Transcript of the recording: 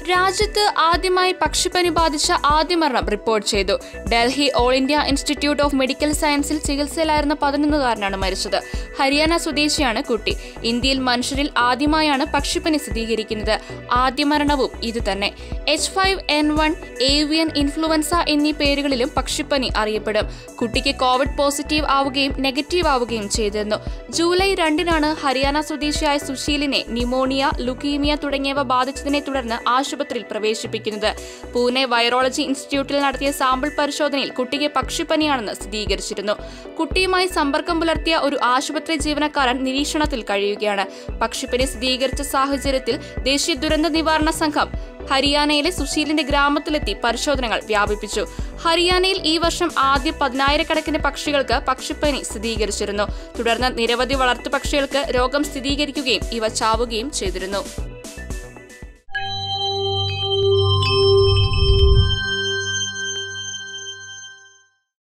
രാജ്യത്ത് ആദ്യമായി പക്ഷിപ്പനി ബാധിച്ച ആദ്യ മരണം റിപ്പോർട്ട് ചെയ്തു Delhi all India institute of medical സയൻസിൽ ചികിത്സയിലായിരുന്ന പതിനൊന്നുകാരനാണ് മരിച്ചത് ഹരിയാന സ്വദേശിയാണ് കുട്ടി ഇന്ത്യയിൽ മനുഷ്യരിൽ ആദ്യമായാണ് പക്ഷിപ്പനി സ്ഥിരീകരിക്കുന്നത് ആദ്യ മരണവും ഇത് തന്നെ H five N one avian influenza എന്നീ പേരുകളിലും പക്ഷിപ്പനി അറിയപ്പെടും കുട്ടിക്ക് കോവിഡ് പോസിറ്റീവ് ആവുകയും നെഗറ്റീവ് ആവുകയും ചെയ്തിരുന്നു ജൂലൈ രണ്ടിനാണ് ഹരിയാന സ്വദേശിയായ സുശീലിനെ ന്യൂമോണിയ ലുക്കീമിയ തുടങ്ങിയവ ബാധിച്ചതിനെ തുടർന്ന് ആശുപത്രിയിൽ പ്രവേശിപ്പിക്കുന്നത് പൂനെ വൈറോളജി ഇൻസ്റ്റിറ്റ്യൂട്ടിൽ നടത്തിയ സാമ്പിൾ പരിശോധനയിൽ കുട്ടിക്ക് പക്ഷിപ്പനിയാണെന്ന് സ്ഥിരീകരിച്ചിരുന്നു കുട്ടിയുമായി സമ്പർക്കം പുലർത്തിയ ഒരു ആശുപത്രി ജീവനക്കാരൻ നിരീക്ഷണത്തിൽ കഴിയുകയാണ് പക്ഷിപ്പനി സ്ഥിരീകരിച്ച സാഹചര്യത്തിൽ ദേശീയ ദുരന്ത നിവാരണ സംഘം ഹരിയാനയിലെ സുശീലിന്റെ ഗ്രാമത്തിലെത്തി പരിശോധനകൾ വ്യാപിപ്പിച്ചു ഹരിയാനയിൽ ഈ വർഷം ആദ്യ പതിനായിരക്കണക്കിന് പക്ഷികൾക്ക് പക്ഷിപ്പനി സ്ഥിരീകരിച്ചിരുന്നു തുടർന്ന് നിരവധി വളർത്തുപക്ഷികൾക്ക് രോഗം സ്ഥിരീകരിക്കുകയും ഇവ ചാവുകയും ചെയ്തിരുന്നു